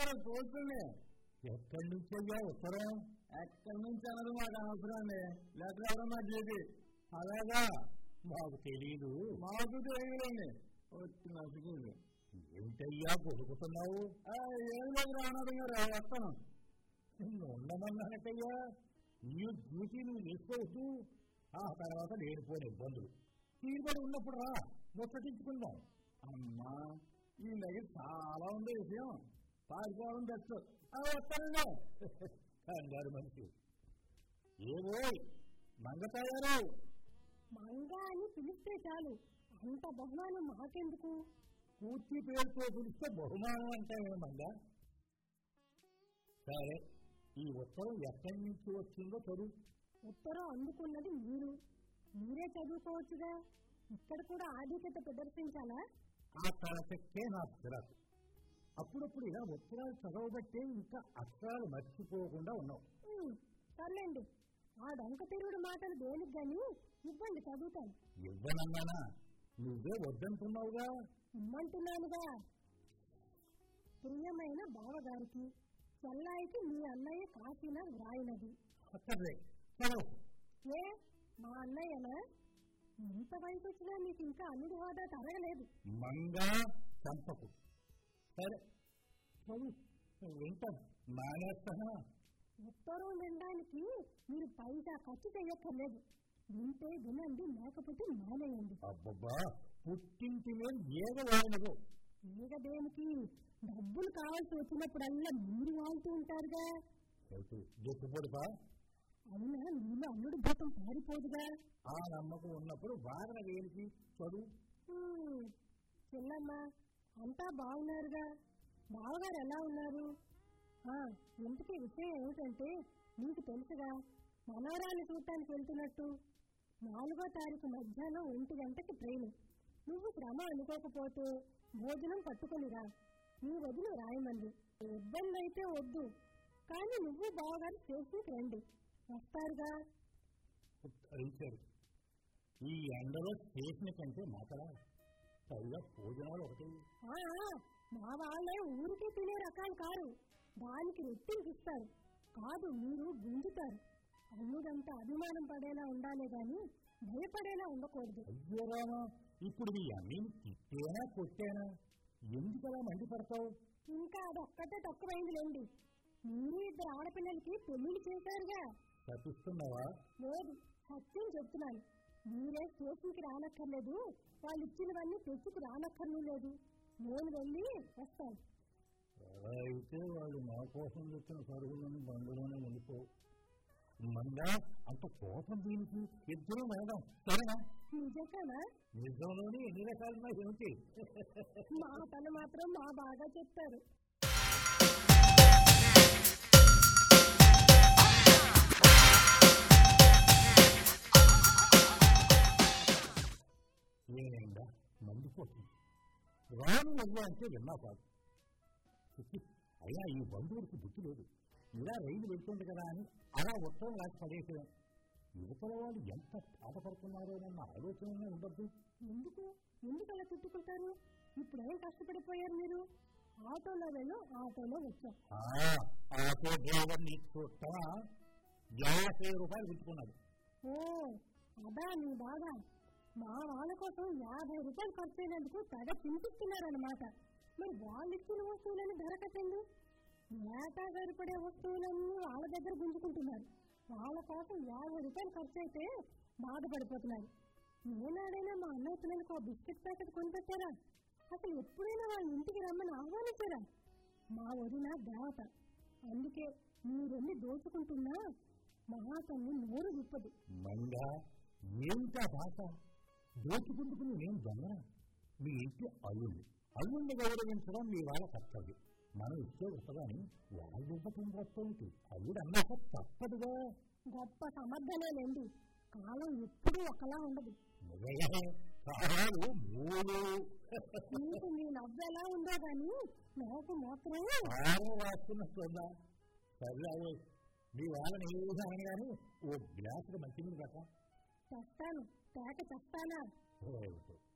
గారు పోతుంది ఎక్కడి నుంచి అయ్యా ఉత్తరం ఎక్కడి నుంచి అన్నది మాకు అవసరం అండి లెటర్ ఎవరో మా డ్యూటీ అలాగా మాకు తెలియదు మాకు తెలియదండి వచ్చి నచ్చుకుంది ఏమిటయ్యా కొడుకుతున్నావు ఏం లేదు రానాథం గారు వస్తాను ఉండమన్నానటయ్యా నీ డ్యూటీ నువ్వు చేసుకోవచ్చు ఆ తర్వాత లేనిపోని ఇబ్బందులు తీరుబడి ఉన్నప్పుడు రా ముచ్చటించుకుందాం అమ్మా ఈ దగ్గర చాలా ఉంది విషయం పారిపోవడం బెస్ట్ వస్తానండి కంగారు మనిషి ఏవో మంగతాయారు మంగ అని పిలిస్తే చాలు అంత బహుమానం మాకెందుకు పూర్తి పేరుతో పిలిస్తే బహుమానం అంటే మంగ సరే ఈ ఉత్తరం ఎక్కడి నుంచి వచ్చిందో చదువు ఉత్తరం అందుకున్నది మీరు మీరే చదువుకోవచ్చుగా ఇక్కడ కూడా ఆధిక్యత ప్రదర్శించాలా ఆ తలపెట్టే నా చిరాకు అప్పుడప్పుడు ఇలా ఉత్తరాలు చదవబట్టే ఇంకా అక్షరాలు మర్చిపోకుండా ఉన్నావు ఉమ్, సర్లేండి ఆ డొంకతీరుడు మాటలు దేనికి గాని ఇవ్వండి చదువుతాను ఇవ్వనన్నానా నువ్వే వద్దంటున్నావుగా ఇమ్మంటున్నానుగా ప్రియమైన బావగారికి చెల్లాయికి మీ అన్నయ్య కాసిన వ్రాయినది అక్కడే చదవు ఏ మా అన్నయ్యనా ఇంత వయసు వచ్చినా మీకు ఇంకా అల్లుడి హోదా తరగలేదు మంగా చంపకు సరే చదువు వింటాను మానేస్తానా ఉత్తరం వినడానికి మీరు పైసా ఖర్చు చేయక్కర్లేదు వింటే వినండి లేకపోతే మానేయండి అబ్బబ్బా పుట్టింటి మీద ఏగ వాడినదో ఈగ దేనికి డబ్బులు కావాల్సి వచ్చినప్పుడల్లా మీరు వాళ్తూ ఉంటారుగా దుఃఖపడుతా అవునా మీలో అల్లుడు భూతం పారిపోదుగా ఆ నమ్మకం ఉన్నప్పుడు వాదన వేలికి చదువు హ్మ్, చెల్లమ్మ అంతా బాగున్నారుగా బావగారు ఎలా ఉన్నారు ఆ, ఇంతకీ విషయం ఏమిటంటే నీకు తెలుసుగా మనవరాలు చూడటానికి వెళ్తున్నట్టు నాలుగో తారీఖు మధ్యాహ్నం ఒంటి గంటకి ట్రైన్ నువ్వు శ్రమ అనుకోకపోతే భోజనం పట్టుకొనిరా నీ వదిలి రాయమంది ఇబ్బంది అయితే వద్దు కానీ నువ్వు బావగారు స్టేషన్కి రండి వస్తారుగా ఉత్తరించారు ఈ ఎండలో స్టేషన్ కంటే మాటలా పైగా భోజనాలు ఒకటి ఆ, ఆ, మా వాళ్ళే ఊరికే తినే రకాలు కారు దానికి రెట్టింపిస్తారు కాదు మీరు గుంజుతారు అల్లుడంతా అభిమానం పడేలా ఉండాలే గాని భయపడేలా ఉండకూడదు అయ్యో రామా ఇప్పుడు మీ అన్నీని తిట్టేనా కొట్టేనా ఎందుకలా మండిపడతావు ఇంకా అదొక్కటే తక్కువైందిలేండి మీరు ఇద్దరు ఆడపిల్లలకి పెళ్లిళ్ళు చేశారుగా తప్పిస్తున్నావా లేదు సత్యం చెప్తున్నాను మీరే స్టేషన్కి రానక్కర్లేదు వాళ్ళు ఇచ్చినవన్నీ తెచ్చుకు రానక్కర్లేదు నేను వెళ్ళి వస్తాను అలా అయితే వాళ్ళు నా కోసం తెచ్చిన సరుకులను బండులోనే వెళ్ళిపో మందా అంత కోపం దీనికి ఇద్దరు వెళదాం సరేనా నిజంగానా నిజంలోనే ఎన్ని రకాలున్నా ఏమిటి మా పని మాత్రం మా బాగా చెప్తారు ఏందా మండిపోతుంది రాను వల్ల అంటే విన్నా కాదు చిక్కి, అయినా ఈ బంధువుడికి బుద్ధి లేదు ఇలా రైలు వెళ్తుంది కదా అని అలా ఉత్తరం రాసి పడేసాం యువతల వాళ్ళు ఎంత బాధపడుతున్నారోనన్న ఆలోచన ఉండద్దు ఎందుకు ఎందుకు అలా తిట్టుకుంటారు ఇప్పుడు ఏం కష్టపడిపోయారు మీరు ఆటోలో వెళ్ళు ఆటోలో వచ్చాం ఆటో డ్రైవర్ నీ చూస్తావా యాభై రూపాయలు పెట్టుకున్నాడు ఓ అదా నీ బాధ మా వాళ్ళ కోసం యాభై రూపాయలు ఖర్చు అయినందుకు తెగ చింతిస్తున్నారన్నమాట మరి వాళ్ళు ఇచ్చిన వస్తువులని ధర కట్టండి ఏటా సరిపడే వస్తువులన్నీ వాళ్ళ దగ్గర గుంజుకుంటున్నారు వాళ్ళ కోసం యాభై రూపాయలు ఖర్చు అయితే బాధపడిపోతున్నారు ఏనాడైనా మా అన్నయ్య పిల్లలకు ఆ బిస్కెట్ ప్యాకెట్ కొనిపెట్టారా అసలు ఎప్పుడైనా వాళ్ళ ఇంటికి రమ్మని ఆహ్వానించారా మా వదిన దేవత అందుకే మీరెళ్ళి దోచుకుంటున్నా మహాతల్లి నోరు విప్పదు మంగా ఏమిటా భాష దోచుకుందుకు నేను దొంగన మీ ఇంటి అల్లుళ్ళు అల్లుళ్ళని గౌరవించడం మీ వాళ్ళ కర్తవ్యం మనం ఇచ్చే వస్తగాని వాళ్ళు ఇవ్వటం వస్తుంది అల్లుడు అన్నాక తప్పదుగా గొప్ప సమర్థనేలేండి కాలం ఎప్పుడూ ఒకలా ఉండదు నిజమే కాలాలు మూడు మీకు మీ నవ్వు ఎలా ఉందో గాని నాకు మాత్రం ఆరో రాస్తున్నట్టుందా సరే మీ వాళ్ళని ఏ విధంగా కానీ ఓ గ్లాసులు మంచినీళ్ళు కట్ట చస్తాను తేక చస్తానా ఓ